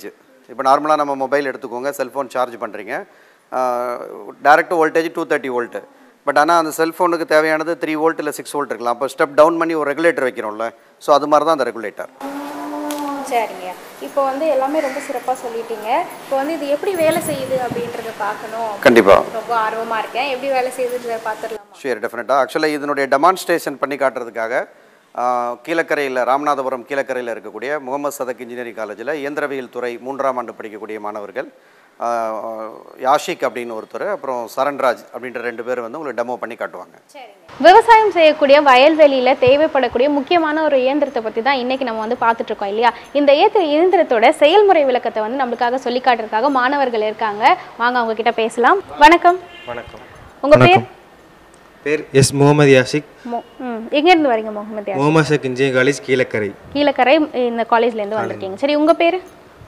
இப்போ நார்மலாக நம்ம மொபைல் எடுத்துக்கோங்க செல்ஃபோன் சார்ஜ் பண்ணுறீங்க direct voltage two thirty volt but ஆனால் அந்த செல்ஃபோனுக்கு தேவையானது த்ரீ வோல்ட் இல்லை சிக்ஸ் வோல்ட் இருக்கலாம் அப்போ ஸ்டெப் டவுன் பண்ணி ஒரு ரெகுலேட்டர் வைக்கிறோம்ல ஸோ அது மாதிரி தான் அந்த ரெகுலேட்டர் சரிங்க இப்போ வந்து எல்லாமே ரொம்ப சிறப்பாக சொல்லிட்டீங்க இப்போ வந்து இது எப்படி வேலை செய்யுது அப்படின்றத பார்க்கணும் கண்டிப்பாக ரொம்ப ஆர்வமாக இருக்கேன் எப்படி வேலை செய்யுதுன்றத பார்த்துடலாமா ஷியர் டெஃபினட்டாக ஆக்சுவலாக இதனுடைய டெமான்ஸ்ட்ரேஷன் பண்ணி காட்டுறதுக்காக ஆஹ், கீழக்கரையில் ராமநாதபுரம் கீழக்கரையில் இருக்கக்கூடிய முகமது சதக் இன்ஜினியரிங் காலேஜில் இயந்திரவியல் துறை மூன்றாம் ஆண்டு படிக்கக்கூடிய மாணவர்கள் ஆஹ், யாஷிக் அப்படின்னு ஒருத்தர் அப்புறம் சரண்ராஜ் அப்படின்ற ரெண்டு பேர் வந்து உங்களுக்கு டெமோ பண்ணி காட்டுவாங்க விவசாயம் செய்யக்கூடிய வயல்வெளியில தேவைப்படக்கூடிய முக்கியமான ஒரு இயந்திரத்தை பத்தி தான் இன்னைக்கு நம்ம வந்து பார்த்துட்டு இருக்கோம் இல்லையா இந்த இயந்திர இயந்திரத்தோட செயல்முறை விளக்கத்தை வந்து நம்மளுக்காக சொல்லி காட்டுறதுக்காக மாணவர்கள் இருக்காங்க வாங்க அவங்க கிட்ட பேசலாம் வணக்கம் வணக்கம் உங்க பேர் பேர் எஸ் முகமது யாசிக் மு- ம், எங்க இருந்து வரீங்க முகமது யாசிக்? முகமது ஷேக் இன்ஜினியரிங் காலேஜ் கீழக்கரை கீழக்கரை இந்த காலேஜ்ல இருந்து வந்திருக்கீங்க சரி உங்க பேரு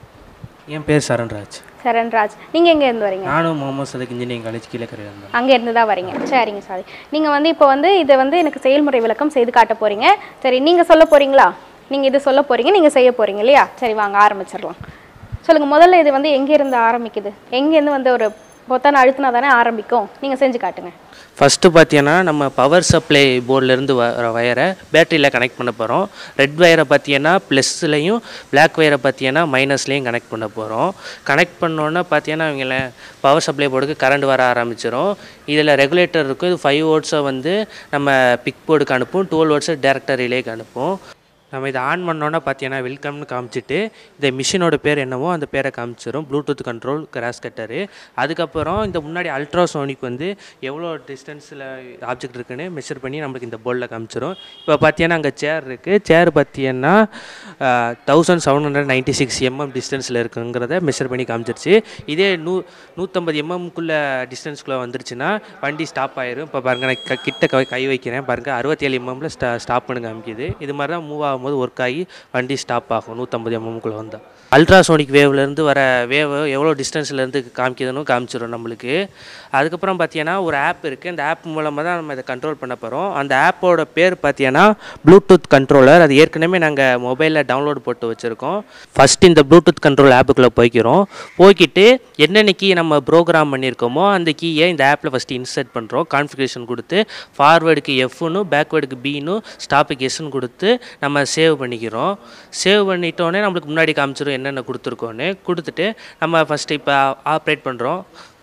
என் பேர் சரண்ராஜ் சரண்ராஜ் நீங்க எங்க இருந்து வரீங்க நானும் முகமது சதக் இன்ஜினியரிங் காலேஜ் கீழக்கரை இருந்தேன் அங்க இருந்து தான் வரீங்க சரிங்க சாரி நீங்க வந்து இப்போ வந்து இதை வந்து எனக்கு செயல்முறை விளக்கம் செய்து காட்ட போறீங்க சரி நீங்க சொல்ல போறீங்களா நீங்க இது சொல்ல போறீங்க நீங்க செய்ய போறீங்க இல்லையா சரி வாங்க ஆரம்பிச்சிடலாம் சொல்லுங்க முதல்ல இது வந்து எங்க இருந்து ஆரம்பிக்குது எங்க இருந்து வந்து ஒரு பொத்தான அழுத்தினா தானே ஆரம்பிக்கும் நீங்க செஞ்சு காட்டுங்க ஃபஸ்ட்டு பார்த்தீங்கன்னா நம்ம பவர் சப்ளை போர்ட்லேருந்து வர வயரை பேட்டரியில் கனெக்ட் பண்ண போகிறோம் ரெட் வயரை பார்த்தீங்கன்னா ப்ளஸ்லையும் Black வயரை பார்த்தீங்கன்னா மைனஸ்லேயும் கனெக்ட் பண்ண போகிறோம் கனெக்ட் பண்ணோன்னே பார்த்தீங்கன்னா அவங்கள பவர் சப்ளை போர்டுக்கு கரண்ட் வர ஆரம்பிச்சிடும் இதில் ரெகுலேட்டர் இருக்கும் இது ஃபைவ் வோல்ட்ஸை வந்து நம்ம பிக் போர்டுக்கு அனுப்பும் டுவெல் வோல்ட்ஸை டேரக்டர் ரிலேக்கு அனுப்பும் நம்ம இதை ஆன் பண்ணோன்னே பார்த்தீங்கன்னா வெல்கம்னு காமிச்சிட்டு இந்த மிஷினோட பேர் என்னவோ அந்த பேரை காமிச்சிடும் ப்ளூடூத் கண்ட்ரோல் கிராஸ் கட்டரு அதுக்கப்புறம் இந்த முன்னாடி அல்ட்ராசோனிக் வந்து எவ்வளோ டிஸ்டன்ஸில் ஆப்ஜெக்ட் இருக்குன்னு மெஷர் பண்ணி நம்மளுக்கு இந்த போர்டில் காமிச்சிடும் இப்போ பார்த்தீங்கன்னா அங்கே சேர் இருக்குது சேர் பார்த்தீங்கன்னா thousand seven hundred ninety six mm டிஸ்டன்ஸில் இருக்குங்கிறத மெஷர் பண்ணி காமிச்சிருச்சு இதே நூ நூற்றம்பது எம்எம்குள்ளே டிஸ்டன்ஸ்குள்ளே வந்துருச்சுன்னா வண்டி ஸ்டாப் ஆயிரும் இப்போ பாருங்கள் நான் க- கிட்ட கை- கை வைக்கிறேன் பாருங்கள் அறுபத்தேழு எம்எம்ல ஸ்டா ஸ்டாப் பண்ணு காமிக்குது இது மாதிரி தான் மூவ் ஆகும்போது ஒர்க் ஆகி வண்டி ஸ்டாப் ஆகும் நூற்றம்பது எம்எம்குள்ளே வந்தால் அல்ட்ராசோனிக் வேவ்லேருந்து வர வேவ் எவ்வளோ டிஸ்டன்ஸ்லேருந்து காமிக்குதுன்னு காமிச்சிடும் நம்மளுக்கு அதுக்கப்புறம் பார்த்தீங்கன்னா ஒரு ஆப் இருக்குது அந்த ஆப் மூலமாக தான் நம்ம இதை கண்ட்ரோல் பண்ண போகிறோம் அந்த ஆப்போட பேர் பார்த்தீங்கன்னா ப்ளூடூத் கண்ட்ரோலர் அது ஏற்கனவே நாங்கள் மொபைலில் டவுன்லோட் போட்டு வச்சுருக்கோம் ஃபஸ்ட் இந்த ப்ளூடூத் கண்ட்ரோல் ஆப்புக்குள்ளே போய்க்கிறோம் போய்க்கிட்டு என்னென்ன கீ நம்ம ப்ரோக்ராம் பண்ணியிருக்கோமோ அந்த கீயை இந்த ஆப்பில் ஃபஸ்ட்டு இன்சர்ட் பண்ணுறோம் கான்ஃபிகரேஷன் கொடுத்து ஃபார்வேர்டுக்கு எஃப்னு பேக்வேர்டுக்கு பின்னு ஸ்டாப்புக்கு எஸ்ன்னு கொடுத்து நம்ம சேவ் பண்ணிக்கிறோம் சேவ் பண்ணிட்டோன்னே நம்மளுக்கு முன்னாடி காமிச்சிரும் என்னென்ன கொடுத்துருக்கோன்னு கொடுத்துட்டு நம்ம ஃபஸ்ட்டு இப்போ ஆப்ரேட் பண்ணுறோம்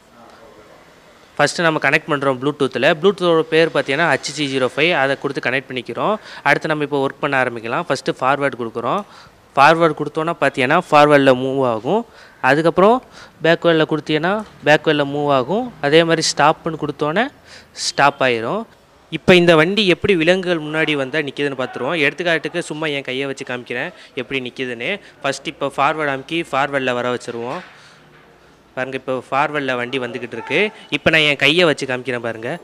ஃபஸ்ட்டு நம்ம கனெக்ட் பண்ணுறோம் ப்ளூடூத்தில் ப்ளூடூத்தோட பேர் பார்த்தீங்கன்னா ஹச்சி ஜீரோ ஃபைவ் அதை கொடுத்து கனெக்ட் பண்ணிக்கிறோம் அடுத்து நம்ம இப்போ ஒர்க் பண்ண ஆரம்பிக்கலாம் ஃபஸ்ட்டு ஃபார்வேர்டு கொடுக்குறோம் ஃபார்வேர்டு கொடுத்தோன்னா பார்த்தீங்கன்னா ஃபார்வேர்டில் மூவ் ஆகும் அதுக்கப்புறம் பேக்வேர்டில் கொடுத்தீங்கன்னா பேக்வேர்டில் மூவ் ஆகும் அதே மாதிரி ஸ்டாப்னு கொடுத்தோன்னே ஸ்டாப் ஆயிரும் இப்போ இந்த வண்டி எப்படி விலங்குகள் முன்னாடி வந்தால் நிற்கிதுன்னு பார்த்துருவோம் எடுத்துக்காட்டுக்கு சும்மா என் கையை வச்சு காமிக்கிறேன் எப்படி நிற்கிதுன்னு ஃபஸ்ட் இப்போ ஃபார்வேர்டு அமுக்கி ஃபார்வேர்டில் வர வச்சுருவோம் பாருங்கள் இப்போ ஃபார்வர்டில் வண்டி வந்துக்கிட்டு இருக்கு இப்போ நான் என் கையை வச்சு காமிக்கிறேன் பாருங்கள்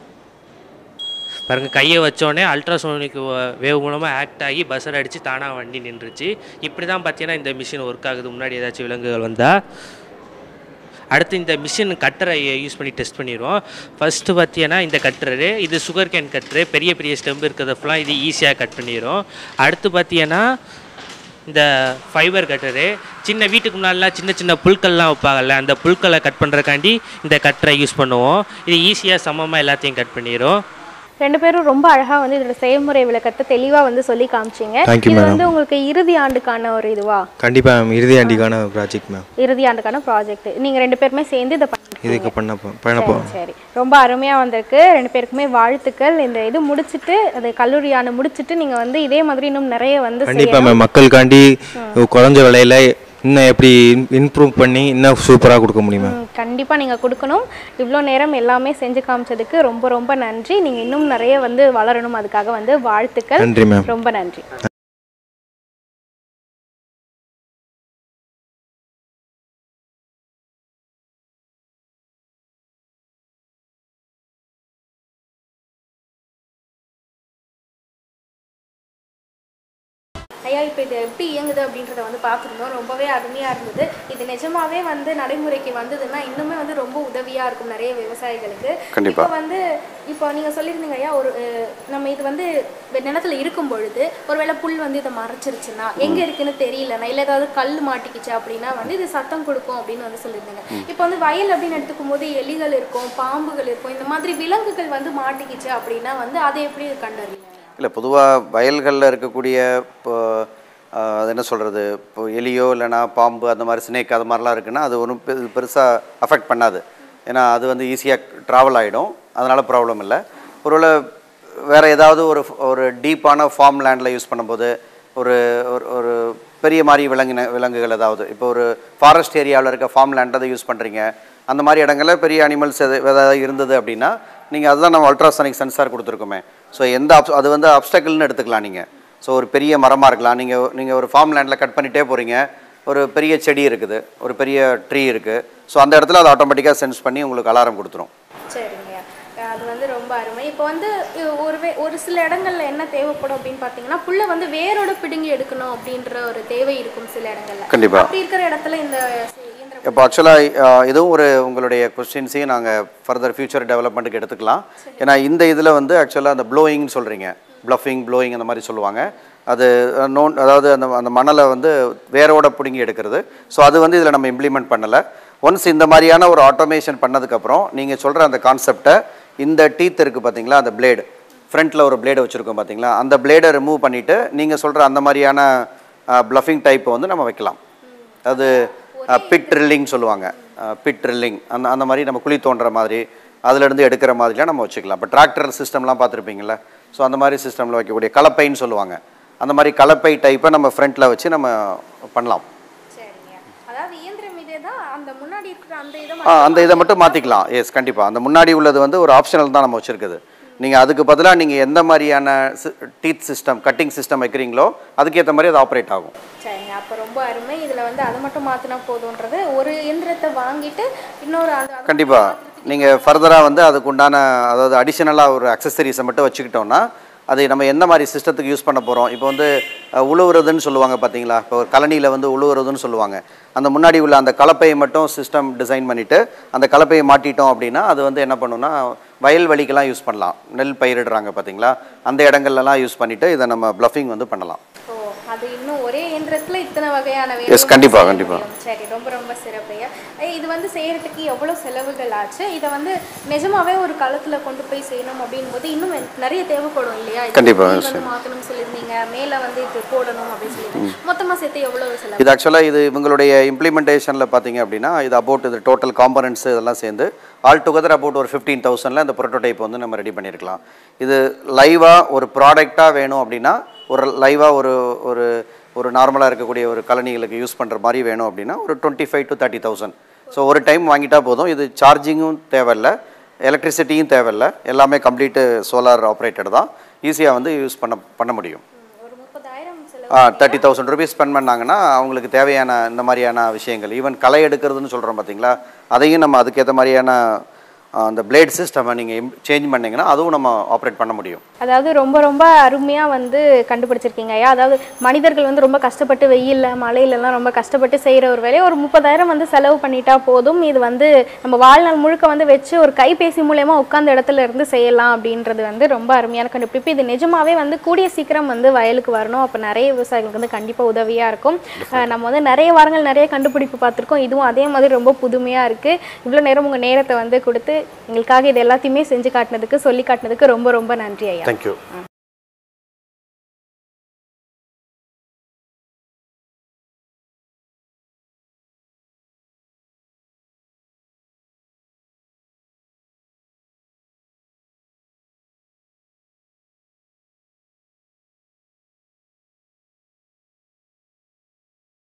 பாருங்கள் கையை வச்சோடனே அல்ட்ராசோனிக் வேவ் மூலமாக ஆக்ட் ஆகி பஸ்ஸர் அடித்து தானாக வண்டி நின்றுச்சு இப்படி தான் பார்த்தீங்கன்னா இந்த மிஷின் ஒர்க் ஆகுது முன்னாடி ஏதாச்சும் விலங்குகள் வந்தால் அடுத்து இந்த மிஷின் கட்டரை யூஸ் பண்ணி டெஸ்ட் பண்ணிடுவோம் ஃபஸ்ட்டு பார்த்தீங்கன்னா இந்த கட்டரு இது சுகர் கேன் கட்டரு பெரிய பெரிய ஸ்டெம்பு இருக்கிறத ஃபுல்லாக இது ஈஸியாக கட் பண்ணிடும் அடுத்து பார்த்தீங்கன்னா இந்த ஃபைபர் கட்டரு சின்ன வீட்டுக்கு முன்னாடிலாம் சின்ன சின்ன புல்கள்லாம் வைப்பாங்கல்ல அந்த புல்களை கட் பண்ணுறக்காண்டி இந்த கட்டரை யூஸ் பண்ணுவோம் இது ஈஸியாக சமமாக எல்லாத்தையும் கட் பண்ணிடும் ரெண்டு பேரும் ரொம்ப அழகா வந்து இதோட செயல்முறை விளக்கத்தை தெளிவா வந்து சொல்லி காமிச்சீங்க Thank you, இது madam. வந்து உங்களுக்கு இறுதி ஆண்டுக்கான ஒரு இதுவா கண்டிப்பாக மேம் இறுதி ஆண்டிக்கான ப்ராஜெக்ட் மேம் இறுதி ஆண்டுக்கான ப்ராஜெக்ட் நீங்க ரெண்டு பேருமே சேர்ந்து இதை பண்ணிருக்கீங்க. இதுக்கு பண்ண போ பண்ண போ சரி, சரி ரொம்ப அருமையா வந்திருக்கு ரெண்டு பேருக்குமே வாழ்த்துக்கள் இந்த இது முடிச்சிட்டு அது கல்லூரியான முடிச்சிட்டு நீங்க வந்து இதே மாதிரி இன்னும் நிறைய வந்து கண்டிப்பாக மேம் மக்களுக்காண்டி குறைஞ்ச விலையில இன்னும் எப்படி இம்ப்ரூவ் பண்ணி இன்னும் சூப்பராக கொடுக்க முடியும் மேம் ம், கண்டிப்பா நீங்க கொடுக்கணும் இவ்வளோ நேரம் எல்லாமே செஞ்சு காமிச்சதுக்கு ரொம்ப ரொம்ப நன்றி நீங்க இன்னும் நிறைய வந்து வளரணும் அதுக்காக வந்து வாழ்த்துக்கள் நன்றி மேம் ரொம்ப நன்றி ஐயா இப்போ இது எப்படி இயங்குது அப்படின்றத வந்து பார்த்துருந்தோம் ரொம்பவே அருமையாக இருந்தது இது நிஜமாவே வந்து நடைமுறைக்கு வந்ததுன்னா இன்னுமே வந்து ரொம்ப உதவியாக இருக்கும் நிறைய விவசாயிகளுக்கு கண்டிப்பா. இப்போ வந்து இப்போ நீங்கள் சொல்லியிருந்தீங்க ஐயா ஒரு அஹ், நம்ம இது வந்து வெ- நிலத்துல இருக்கும் பொழுது ஒருவேளை புல் வந்து இதை மறைச்சிருச்சுன்னா எங்கே இருக்குன்னு தெரியலனா இல்லை ஏதாவது கல் மாட்டிக்கிச்சு அப்படின்னா வந்து இது சத்தம் கொடுக்கும் அப்படின்னு வந்து சொல்லியிருந்தீங்க இப்போ வந்து வயல் அப்படின்னு எடுத்துக்கும் போது எலிகள் இருக்கும் பாம்புகள் இருக்கும் இந்த மாதிரி விலங்குகள் வந்து மாட்டிக்கிச்சு அப்படின்னா வந்து அதை எப்படி கண்டறியலாம் இல்லை பொதுவாக வயல்களில் இருக்கக்கூடிய இப்போ ஆஹ், அது என்ன சொல்கிறது இப்போ எலியோ இல்லைன்னா பாம்பு அந்த மாதிரி ஸ்னேக் அது மாதிரிலாம் இருக்குன்னா அது ஒன்றும் பெருசாக அஃபெக்ட் பண்ணாது ஏன்னா அது வந்து ஈஸியாக ட்ராவல் ஆகிடும் அதனால் ப்ராப்ளம் இல்லை ஒருவேளை வேறு ஏதாவது ஒரு ஒரு டீப்பான ஃபார்ம் லேண்டில் யூஸ் பண்ணும்போது ஒரு ஒரு ஒரு பெரிய மாதிரி விலங்கின விலங்குகள் ஏதாவது இப்போ ஒரு ஃபாரஸ்ட் ஏரியாவில் இருக்க ஃபார்ம் லேண்ட் அதை யூஸ் பண்ணுறீங்க அந்த மாதிரி இடங்களில் பெரிய அனிமல்ஸ் எது ஏதாவது இருந்தது அப்படின்னா நீங்கள் அதுதான் நம்ம அல்ட்ராசானிக் சென்சார் கொடுத்துருக்கோமே ஸோ எந்த அப்ஸ் அது வந்து அப்டக்கிள்னு எடுத்துக்கலாம் நீங்கள் ஸோ ஒரு பெரிய மரமாக இருக்கலாம் நீங்கள் நீங்கள் ஒரு ஃபார்ம் லேண்டில் கட் பண்ணிகிட்டே போகிறீங்க ஒரு பெரிய செடி இருக்குது ஒரு பெரிய ட்ரீ இருக்குது ஸோ அந்த இடத்துல அது ஆட்டோமேட்டிக்காக சென்ஸ் பண்ணி உங்களுக்கு அலாரம் கொடுத்துரும் சரிங்க அது வந்து ரொம்ப அருமை இப்போ வந்து இ- ஒரு வே ஒரு சில இடங்கள்ல என்ன தேவைப்படும் அப்படின்னு பார்த்தீங்கன்னா புல்லை வந்து வேரோட பிடுங்கி எடுக்கணும் அப்படின்ற ஒரு தேவை இருக்கும் சில இடங்கள்ல கண்டிப்பா. அப்படி இருக்கிற இடத்துல இந்த இயந்திரம் இப்போ ஆக்சுவலாக இதுவும் ஒரு உங்களுடைய கொஸ்டின்ஸையும் நாங்கள் ஃபர்தர் ஃபியூச்சர் டெவலப்மெண்ட்டுக்கு எடுத்துக்கலாம் ஏன்னா இந்த இதில் வந்து ஆக்சுவலாக அந்த ப்ளோயிங்னு சொல்கிறீங்க ப்ளஃபிங் ப்ளோயிங் அந்த மாதிரி சொல்லுவாங்க அது நோன் அதாவது அந்த அந்த மணலை வந்து வேரோட பிடுங்கி எடுக்கிறது ஸோ அது வந்து இதில் நம்ம இம்ப்ளிமெண்ட் பண்ணலை ஒன்ஸ் இந்த மாதிரியான ஒரு ஆட்டோமேஷன் பண்ணதுக்கப்புறம் நீங்கள் சொல்கிற அந்த கான்செப்டை இந்த டீத் இருக்குது பார்த்தீங்களா அந்த பிளேடு ஃப்ரண்ட்டில் ஒரு பிளேடை வச்சுருக்கோம் பார்த்தீங்களா அந்த பிளேடை ரிமூவ் பண்ணிவிட்டு நீங்கள் சொல்கிற அந்த மாதிரியான ப்ளஃபிங் டைப்பை வந்து நம்ம வைக்கலாம் அது பிட் ட்ரில்லிங் சொல்லுவாங்க பிட் ட்ரில்லிங் அந்த அந்த மாதிரி நம்ம குழி தோண்டுற மாதிரி அதுலேருந்து எடுக்கிற மாதிரிலாம் நம்ம வச்சுக்கலாம் இப்போ டிராக்டர் சிஸ்டம்லாம் பார்த்துருப்பீங்களா ஸோ அந்த மாதிரி சிஸ்டமில் வைக்கக்கூடிய கலப்பைன்னு சொல்லுவாங்க அந்த மாதிரி கலப்பை டைப்பை நம்ம ஃப்ரண்ட்டில் வச்சு நம்ம பண்ணலாம் சரிங்க அதாவது இயந்திரம் இதே தான் அந்த முன்னாடி இருக்கிற அந்த இதை ஆ அந்த இதை மட்டும் மாற்றிக்கலாம் எஸ் கண்டிப்பாக அந்த முன்னாடி உள்ளது வந்து ஒரு ஆப்ஷனல் தான் நம்ம வச்சுருக்குது நீங்கள் அதுக்கு பதிலாக நீங்கள் எந்த மாதிரியான டீத் சிஸ்டம் கட்டிங் சிஸ்டம் வைக்கிறீங்களோ அதுக்கேற்ற மாதிரி அது ஆப்ரேட் ஆகும் சரிங்க அப்போ ரொம்ப அருமை இதில் வந்து அதை மட்டும் மாற்றினா போதுன்றது ஒரு இயந்திரத்தை வாங்கிட்டு இன்னொரு அது அது கண்டிப்பாக நீங்கள் ஃபர்தராக வந்து அதுக்கு உண்டான அதாவது அடிஷனலாக ஒரு அக்சசரிஸை மட்டும் வச்சுக்கிட்டோம்னா அது நம்ம எந்த மாதிரி சிஸ்டத்துக்கு யூஸ் பண்ண போகிறோம் இப்போ வந்து அஹ், உழுவுறதுன்னு சொல்லுவாங்க பார்த்தீங்களா இப்போ ஒரு கழனியில் வந்து உழுவுறதுன்னு சொல்லுவாங்க அந்த முன்னாடி உள்ள அந்த கலப்பையை மட்டும் சிஸ்டம் டிசைன் பண்ணிவிட்டு அந்த கலப்பையை மாட்டிட்டோம் அப்படின்னா அது வந்து என்ன பண்ணுன்னா வயல்வெளிக்கெல்லாம் யூஸ் பண்ணலாம் நெல் பயிரிடுறாங்க பார்த்தீங்களா அந்த இடங்கள்லாம் யூஸ் பண்ணிவிட்டு இதை நம்ம ப்ளஃபிங் வந்து பண்ணலாம் ஓ அது இன்னும் ஒரே இயந்திரத்துல இத்தனை வகையான Yes, வேலைகள் கண்டிப்பா, செய்ய கண்டிப்பா. முடியும். சரி ரொம்ப ரொம்ப சிறப்பையா ஏய், இது வந்து செய்யறதுக்கு எவ்வளவு செலவுகள் ஆச்சு இதை வந்து நிஜமாவே ஒரு களத்துல கொண்டு போய் செய்யணும் அப்படின் போது இன்னும் எனக்கு நிறைய தேவைப்படும் இல்லையா இது கண்டிப்பா, கீழ் வந்து மாத்தணும்னு சொல்லியிருந்தீங்க மேல வந்து இது போடணும் அப்படின்னு சொல்லி மொத்தமா சேர்த்து எவ்வளவு செலவு இது ஆக்சுவலாக இது இவங்களுடைய இம்ப்ளிமெண்டேஷனில் பார்த்தீங்க அப்படின்னா இது அபவுட் இது டோட்டல் காம்பனன்ட்ஸ் இதெல்லாம் சேர்ந்து ஆல் டுகெதர் அபவுட் ஒரு ஃபிஃப்டீன் தௌசண்டில் இந்த ப்ரோட்டோடைப் வந்து நம்ம ரெடி பண்ணியிருக்கலாம் இது லைவாக ஒரு ப்ராடக்டாக வேணும் அப்படின்னா ஒரு லைவாக ஒரு ஒரு ஒரு நார்மலாக இருக்கக்கூடிய ஒரு கலனிகளுக்கு யூஸ் பண்ணுற மாதிரி வேணும் அப்படின்னா ஒரு twenty five to thirty thousand so ஒரு டைம் வாங்கிட்டா போதும் இது சார்ஜிங்கும் தேவையில்ல எலக்ட்ரிசிட்டியும் தேவையில்ல எல்லாமே கம்ப்ளீட்டு சோலார் ஆப்ரேட்டட் தான் ஈஸியாக வந்து யூஸ் பண்ண பண்ண முடியும் ஒரு முப்பதாயிரம் செலவு தேர்ட்டி தௌசண்ட் ருபீஸ் ஸ்பெண்ட் பண்ணாங்கன்னா அவங்களுக்கு தேவையான இந்த மாதிரியான விஷயங்கள் ஈவன் களை எடுக்கிறதுன்னு சொல்கிறோம் பார்த்தீங்களா அதையும் நம்ம அதுக்கேற்ற மாதிரியான ஆ, அந்த பிளேட் சிஸ்டமை நீங்கள் சேஞ்ச் பண்ணீங்கன்னா அதுவும் நம்ம ஆப்ரேட் பண்ண முடியும் அதாவது ரொம்ப ரொம்ப அருமையாக வந்து கண்டுபிடிச்சிருக்கீங்க ஐயா அதாவது மனிதர்கள் வந்து ரொம்ப கஷ்டப்பட்டு வெயில்ல மழையிலலாம் ரொம்ப கஷ்டப்பட்டு செய்கிற ஒரு வேலையை ஒரு முப்பதாயிரம் வந்து செலவு பண்ணிட்டா போதும் இது வந்து நம்ம வாழ்நாள் முழுக்க வந்து வச்சு ஒரு கைபேசி மூலயமா உட்கார்ந்த இடத்துல இருந்து செய்யலாம் அப்படின்றது வந்து ரொம்ப அருமையான கண்டுபிடிப்பு இது நிஜமாவே வந்து கூடிய சீக்கிரம் வந்து வயலுக்கு வரணும் அப்போ நிறைய விவசாயிகளுக்கு வந்து கண்டிப்பாக உதவியாக இருக்கும் அஹ் நம்ம வந்து நிறைய வாரங்கள் நிறைய கண்டுபிடிப்பு பார்த்துருக்கோம் இதுவும் அதே மாதிரி ரொம்ப புதுமையாக இருக்குது இவ்வளோ நேரம் உங்கள் நேரத்தை வந்து கொடுத்து எங்களுக்காக இது எல்லாத்தையுமே செஞ்சு காட்டினதுக்கு சொல்லி காட்டினதுக்கு ரொம்ப ரொம்ப நன்றி ஐயா தேங்க்யூ